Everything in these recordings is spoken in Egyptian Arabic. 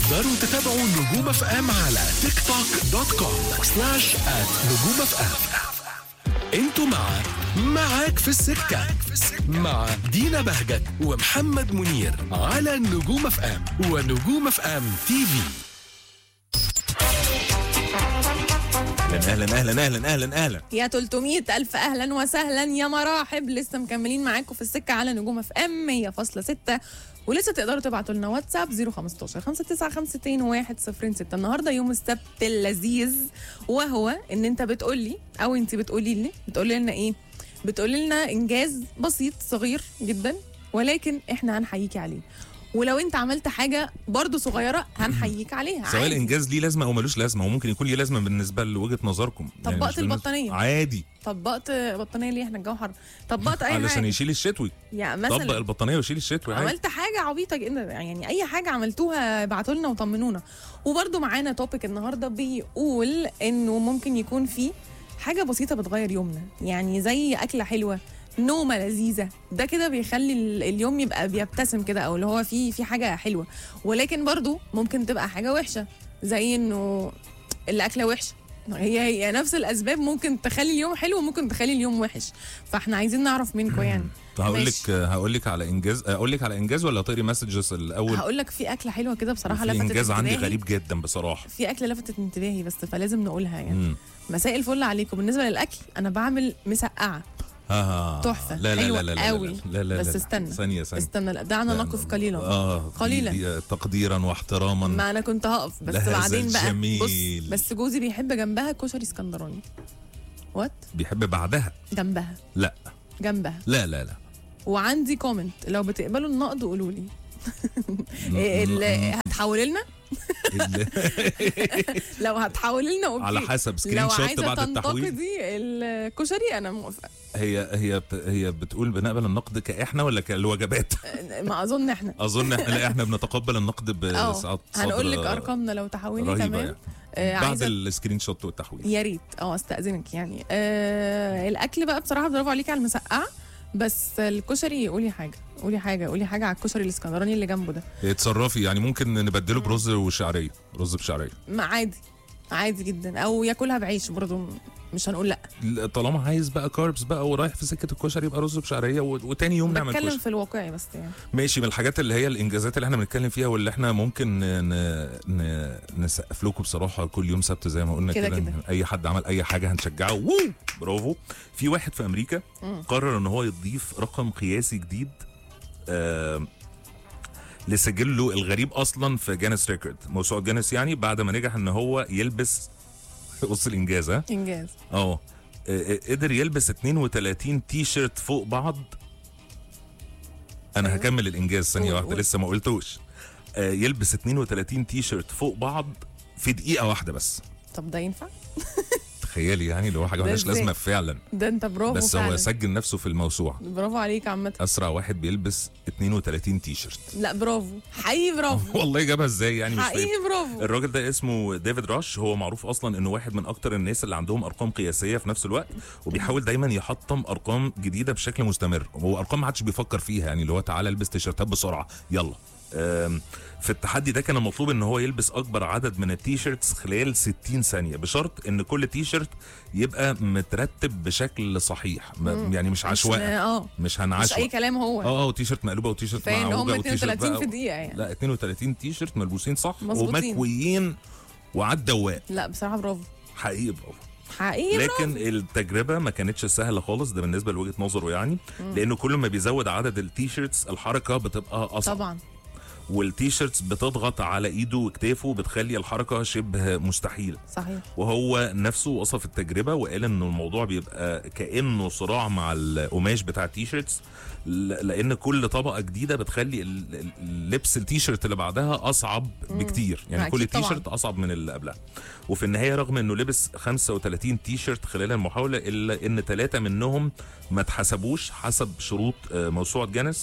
تقدروا تتابعوا نجوم اف ام على تيك توك دوت كوم سلاش ات نجوم اف ام انتوا مع معاك في السكة مع دينا بهجت ومحمد منير على نجوم اف ام ونجوم اف ام تي في اهلا اهلا اهلا اهلا اهلا يا 300 ألف أهلا وسهلا يا مراحب لسه مكملين معاكم في السكة على نجوم اف ام 100.6 ولسه تقدروا تبعتوا لنا واتساب 015 5952 106 النهارده يوم السبت اللذيذ وهو ان انت بتقول لي او انت بتقولي لي بتقولي لنا ايه بتقولي لنا انجاز بسيط صغير جدا ولكن احنا هنحييكي عليه ولو انت عملت حاجه برضو صغيره هنحييك عليها سواء عادي. الانجاز ليه لازمه او ملوش لازمه وممكن يكون ليه لازمه بالنسبه لوجهه نظركم طبقت مش بالنسبة- البطانية. عادي طبقت بطانيه ليه احنا الجو حر طبقت اي علشان حاجه يشيل الشتوي يعني طبق مثلا البطانيه ويشيل الشتوي عادي عملت حاجه عبيطه جدا يعني اي حاجه عملتوها ابعتوا لنا وطمنونا وبرده معانا توبيك النهارده بيقول انه ممكن يكون في حاجه بسيطه بتغير يومنا يعني زي اكله حلوه نومه لذيذه ده كده بيخلي ال- اليوم يبقى بيبتسم كده او اللي هو في في حاجه حلوه ولكن برضو ممكن تبقى حاجه وحشه زي انه الاكله وحشه هي هي نفس الاسباب ممكن تخلي اليوم حلو وممكن تخلي اليوم وحش فاحنا عايزين نعرف منكم يعني طب هقول ماشي. لك هقول لك على انجاز اقول لك على انجاز ولا تقري مسجز الاول هقول لك في اكله حلوه كده بصراحه في لفتت انجاز عندي انتباهي. غريب جدا بصراحه في اكله لفتت انتباهي بس فلازم نقولها يعني امم مساء الفل عليكم بالنسبه للاكل انا بعمل مسقعه آه. تحفة. لا لا حلوة لا لا لا قوي. لا لا بس لا. استنى. ثانيه ثانيه استنى لا دعنا لا، نقف قليلا اه قليلا. دي- دي تقديرا واحتراما ما انا كنت هقف بس لهذا بعدين بقى الجميل. بص بس جوزي بيحب جنبها كشري اسكندراني وات بيحب بعدها جنبها لا جنبها لا لا لا وعندي كومنت لو بتقبلوا النقد قولوا لي إيه اللي هتحول لنا لو هتحول لنا اوكي على حسب سكرين لو شوت عايزه بعد التحويل تنتقدي الكشري انا موافقه هي هي بت- هي بتقول بنقبل النقد كاحنا ولا كالوجبات ما اظن احنا اظن احنا لا احنا بنتقبل النقد اه بسعه هنقول لك ارقامنا لو تحولي رهيبه تمام يعني. آه بعد عايزه السكرين شوت والتحويل يا ريت اه استاذنك يعني آه الاكل بقى بصراحه برافو عليكي على المسقعه بس الكشري قولي حاجه قولي حاجه قولي حاجه على الكشري الاسكندراني اللي جنبه ده اتصرفي يعني ممكن نبدله برز وشعريه رز بشعريه ما عادي عادي جدا او ياكلها بعيش برضه مش هنقول لا لا، طالما عايز بقى كاربس بقى ورايح في سكه الكشري يبقى رز بشعريه و- وتاني يوم نعمل بتكلم كشري في الواقعي بس يعني ماشي من الحاجات اللي هي الانجازات اللي احنا بنتكلم فيها واللي احنا ممكن ن... ن... نسقف لكم بصراحه كل يوم سبت زي ما قلنا كده كده كده. إن اي حد عمل اي حاجه هنشجعه وو برافو في واحد في امريكا مم. قرر ان هو يضيف رقم قياسي جديد آه لسجله الغريب اصلا في جانس ريكورد موسوعه جانس يعني بعد ما نجح ان هو يلبس بص الانجاز ها انجاز اه آه، قدر يلبس 32 تي شيرت فوق بعض انا أيوة. هكمل الانجاز ثانيه قول- واحده قول. لسه ما قلتوش آه، يلبس 32 تي شيرت فوق بعض في دقيقه واحده بس طب ده ينفع تخيلي يعني اللي هو حاجه ده مالهاش إزاي؟ لازمه فعلا ده انت برافو بس فعلا. هو سجل نفسه في الموسوعه برافو عليك عامه اسرع واحد بيلبس 32 تي شيرت لا برافو حقيقي برافو والله جابها ازاي يعني مش فاهم حقيقي برافو الراجل ده اسمه ديفيد راش هو معروف اصلا انه واحد من اكتر الناس اللي عندهم ارقام قياسيه في نفس الوقت وبيحاول دايما يحطم ارقام جديده بشكل مستمر هو ارقام ما حدش بيفكر فيها يعني اللي هو تعالى البس تيشيرتات بسرعه يلا أم، في التحدي ده كان المطلوب ان هو يلبس اكبر عدد من التيشيرتس خلال 60 ثانيه بشرط ان كل تيشيرت يبقى مترتب بشكل صحيح ما- يعني مش عشوائي اه مش مش هنعشوائي اي كلام هو اه اه وتيشيرت مقلوبه وتيشيرت كفايه ان هم معوجه وتيشيرت 32 بقى في دقيقه يعني لا 32 تي شيرت ملبوسين صح مظبوطين. ومكويين وعلى الدواء لا بصراحه برافو حقيقي برافو حقيقي برافو لكن التجربه ما كانتش سهله خالص ده بالنسبه لوجهه نظره يعني لانه كل ما بيزود عدد التي شيرتس الحركه بتبقى اصعب طبعا والتي شيرتس بتضغط على ايده وكتافه بتخلي الحركه شبه مستحيل صحيح وهو نفسه وصف التجربه وقال ان الموضوع بيبقى كانه صراع مع القماش بتاع التيشيرتس ل- لان كل طبقه جديده بتخلي ال- ال- اللبس التيشيرت اللي بعدها اصعب بكتير يعني أكيد كل طبعاً. تيشيرت اصعب من اللي قبلها وفي النهايه رغم انه لبس 35 تيشيرت خلال المحاوله الا ان ثلاثه منهم ما اتحسبوش حسب شروط آه، موسوعه جانس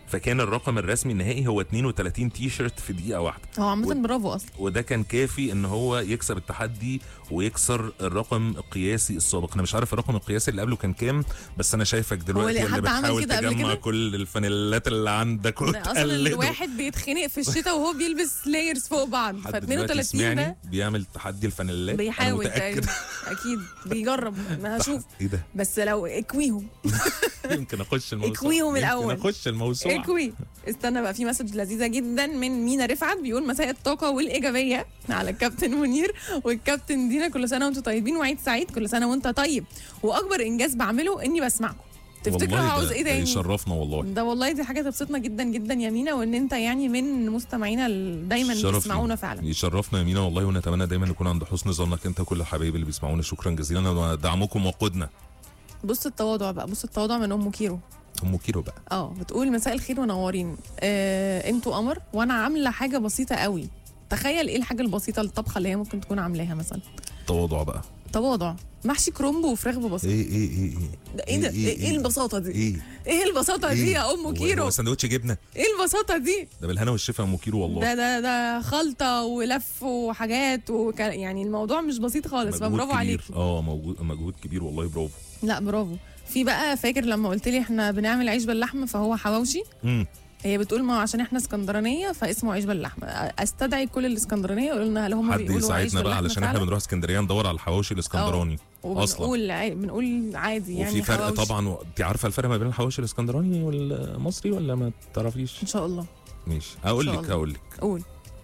فكان الرقم الرسمي النهائي هو 32 تي شيرت في دقيقه واحده هو عامه و- برافو اصلا وده كان كافي ان هو يكسر التحدي ويكسر الرقم القياسي السابق انا مش عارف الرقم القياسي اللي قبله كان كام بس انا شايفك دلوقتي ليه اللي حد عمل بتحاول كده قبل تجمع كده؟ كل الفانيلات اللي عندك ده اصلا وتقلده الواحد بيتخنق في الشتاء وهو بيلبس لايرز فوق بعض ف حد دلوقتي 32 يسمعني ده بيعمل تحدي الفانيلات أنا بيحاول متاكد تقريبا اكيد بيجرب انا هشوف ايه ده بس لو اكويهم يمكن اخش الموسوعه اكويهم يمكن الأول. اخش الموسوعه اكوي استنى بقى في مسج لذيذه جدا من مينا رفعت بيقول مساء الطاقه والايجابيه على الكابتن منير والكابتن دينا كل سنه وانتم طيبين وعيد سعيد كل سنه وانت طيب واكبر انجاز بعمله اني بسمعكم تفتكروا والله عاوز ده- ايه ده تاني يشرفنا والله ده والله دي حاجه تبسطنا جدا جدا يا مينا وان انت يعني من مستمعينا ال- دايما شرف بيسمعونا لينا. فعلا يشرفنا يا مينا والله ونتمنى دايما نكون عند حسن ظنك انت وكل الحبايب اللي بيسمعونا شكرا جزيلا ودعمكم وقودنا بص التواضع بقى بص التواضع من ام كيرو ام كيلو بقى اه بتقول مساء الخير ونورين آه انتوا قمر وانا عامله حاجه بسيطه قوي تخيل ايه الحاجه البسيطه الطبخه اللي هي ممكن تكون عاملاها مثلا تواضع بقى تواضع محشي كرنب وفراخ ببساطه ايه ايه ايه ايه ده ايه ده ايه, إيه البساطه دي ايه ايه البساطه دي يا ام هو- كيرو هو سندوتش جبنه ايه البساطه دي ده بالهنا والشفا يا ام كيلو والله ده ده ده خلطه ولف وحاجات وك... يعني الموضوع مش بسيط خالص مجهود فبرافو كبير. عليك اه موجود مجهود كبير والله برافو لا برافو في بقى فاكر لما قلت لي احنا بنعمل عيش باللحمه فهو حواوشي امم هي بتقول ما هو عشان احنا اسكندرانيه فاسمه عيش باللحمه استدعي كل الاسكندرانيه يقولوا لنا هل هم حد بيقولوا عيش يساعدنا بقى باللحمة علشان احنا فعلا؟ بنروح اسكندريه ندور على الحواوشي الاسكندراني اصلا وبنقول عادي بنقول عادي يعني وفي فرق حواوشي. طبعا و- انت عارفه الفرق ما بين الحواوشي الاسكندراني والمصري ولا ما تعرفيش ان شاء الله ماشي اقول إن لك شاء الله. اقول لك قول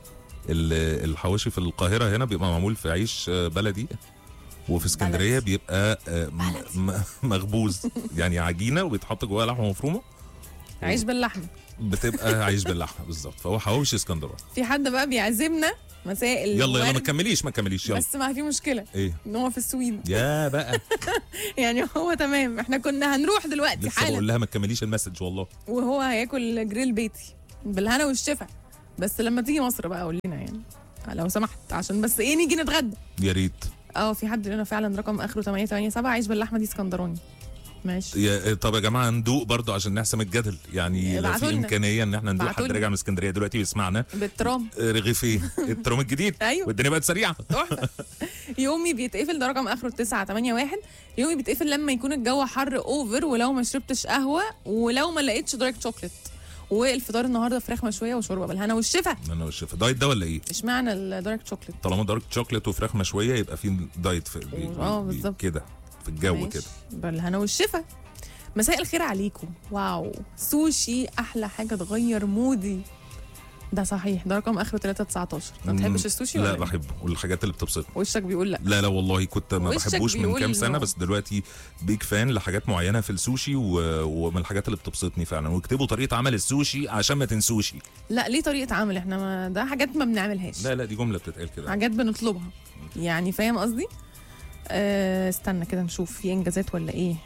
ال- الحواوشي في القاهره هنا بيبقى معمول في عيش آه، بلدي وفي اسكندريه بلدي. بيبقى آه، م- م- مخبوز يعني عجينه وبيتحط جواها لحمه مفرومه عيش باللحمه بتبقى عيش باللحمه بالظبط فهو حواوشي اسكندراني في حد بقى بيعزمنا مساء يلا يلا ما الورد، تكمليش ما تكمليش يلا بس ما في مشكله ايه ان هو في السويد يا بقى يعني هو تمام احنا كنا هنروح دلوقتي لسه بقول حالا لها ما تكمليش المسج والله وهو هياكل جريل بيتي بالهنا والشفا بس لما تيجي مصر بقى قول لنا يعني لو سمحت عشان بس ايه نيجي نتغدى يا ريت اه في حد لنا فعلا رقم اخره 887 عيش باللحمه دي اسكندراني ماشي يا طب يا جماعه ندوق برضه عشان نحسم الجدل يعني لو في ابعتوا لنا. امكانيه ان احنا ندوق حد ابعتوا لنا. راجع من اسكندريه دلوقتي بيسمعنا بالترام آه، رغيفين الترام الجديد ايوه والدنيا بقت سريعه تحفه يومي بيتقفل ده رقم اخره 981 يومي بيتقفل لما يكون الجو حر اوفر ولو ما شربتش قهوه ولو ما لقيتش دارك شوكليت والفطار النهارده فراخ مشويه وشوربه بالهنا والشفا انا والشيف دايت ده ولا ايه؟ اشمعنى الدارك شوكليت طالما دارك شوكليت وفراخ مشويه يبقى في دايت في بي- اه بي- بالظبط. كده في الجو ماشي. كده بالهنا والشفا مساء الخير عليكم واو سوشي احلى حاجه تغير مودي ده صحيح ده رقم اخره 319 ما بتحبش السوشي لا ولا إيه؟ بحبه والحاجات اللي بتبسطني وشك بيقول لا لا لا والله كنت ما وشك بحبوش من بيقول كام سنه إنه- بس دلوقتي بيج فان لحاجات معينه في السوشي و... ومن الحاجات اللي بتبسطني فعلا واكتبوا طريقه عمل السوشي عشان ما تنسوشي لا ليه طريقه عمل احنا ما ده حاجات ما بنعملهاش لا لا دي جمله بتتقال كده حاجات بنطلبها يعني فاهم قصدي آه استنى كده نشوف في انجازات ولا ايه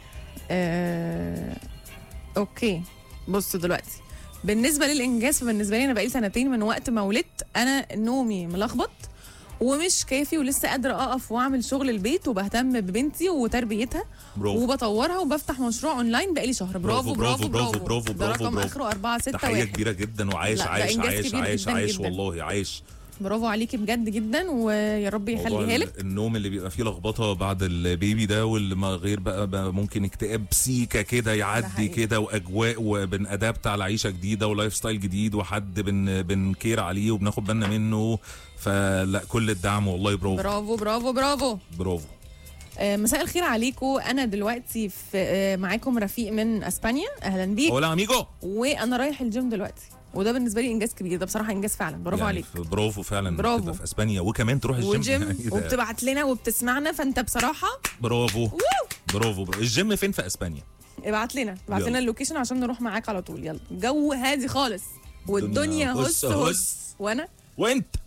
آه اوكي بص دلوقتي بالنسبه للانجاز فبالنسبه لي انا بقالي سنتين من وقت ما ولدت انا نومي ملخبط ومش كافي ولسه قادره اقف واعمل شغل البيت وبهتم ببنتي وتربيتها برافو وبطورها وبفتح مشروع اونلاين بقالي شهر برافو برافو برافو, برافو، برافو، ده برافو، رقم برافو. اخره 4 6 تحيه 1 كبيره جدا وعايش لا، ده عايش إنجاز عايش كبير عايش جداً عايش جداً. والله عايش برافو عليكي بجد جدا ويا رب موضوع يخليها ال- لك النوم اللي بيبقى فيه لخبطه بعد البيبي ده واللي ما غير بقى, بقى ممكن اكتئاب سيكا كده يعدي حقيقي. كده واجواء وبنأدابت على عيشه جديده ولايف ستايل جديد وحد بن بنكير عليه وبناخد بالنا منه فلا كل الدعم والله برافو برافو برافو برافو برافو آه، مساء الخير عليكم انا دلوقتي في آه، معاكم رفيق من اسبانيا اهلا بيك هولا اميجو وانا رايح الجيم دلوقتي وده بالنسبه لي انجاز كبير ده بصراحه انجاز فعلا برافو يعني عليك برافو فعلا برافو. تبقى في اسبانيا وكمان تروح الجيم وجيم يعني ده وبتبعت لنا وبتسمعنا فانت بصراحه برافو برافو برافو الجيم فين في اسبانيا ابعت لنا ابعت يلا. لنا اللوكيشن عشان نروح معاك على طول يلا جو هادي خالص والدنيا الدنيا هس هس هس هس. وانا وانت